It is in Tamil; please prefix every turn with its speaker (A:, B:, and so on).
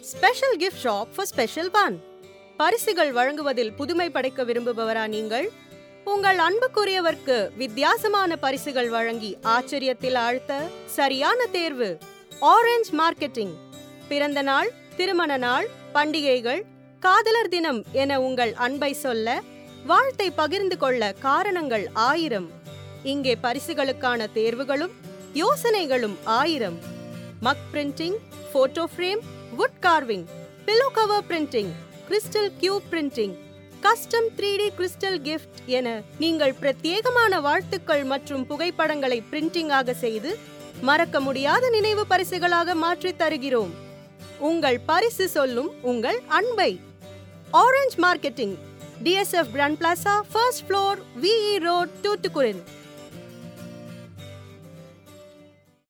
A: special gift shop for special one பரிசுகள் வழங்குவதில் புதுமை படைக்க விரும்புபவரா நீங்கள் உங்கள் அன்புக்குரியவர்க்கு வித்தியாசமான பரிசுகள் வழங்கி ஆச்சரியத்தில் ஆழ்த்த சரியான தேர்வு ஆரஞ்ச் மார்க்கெட்டிங் பிறந்த நாள் திருமண நாள் பண்டிகைகள் காதலர் தினம் என உங்கள் அன்பை சொல்ல வாழ்த்தை பகிர்ந்து கொள்ள காரணங்கள் ஆயிரம் இங்கே பரிசுகளுக்கான தேர்வுகளும் யோசனைகளும் ஆயிரம் mug printing photo frame wood carving pillow cover printing crystal cube printing custom three D crystal gift என நீங்கள் பிரத்யேகமான வாழ்த்துக்கள் மற்றும் புகைப்படங்களை பிரிண்டிங் ஆக செய்து மறக்க முடியாத நினைவு பரிசுகளாக மாற்றித் தருகிறோம் உங்கள் பரிசு சொல்லும் உங்கள் அன்பை orange marketing DSF grand plaza first floor VE road தூத்துக்குடின்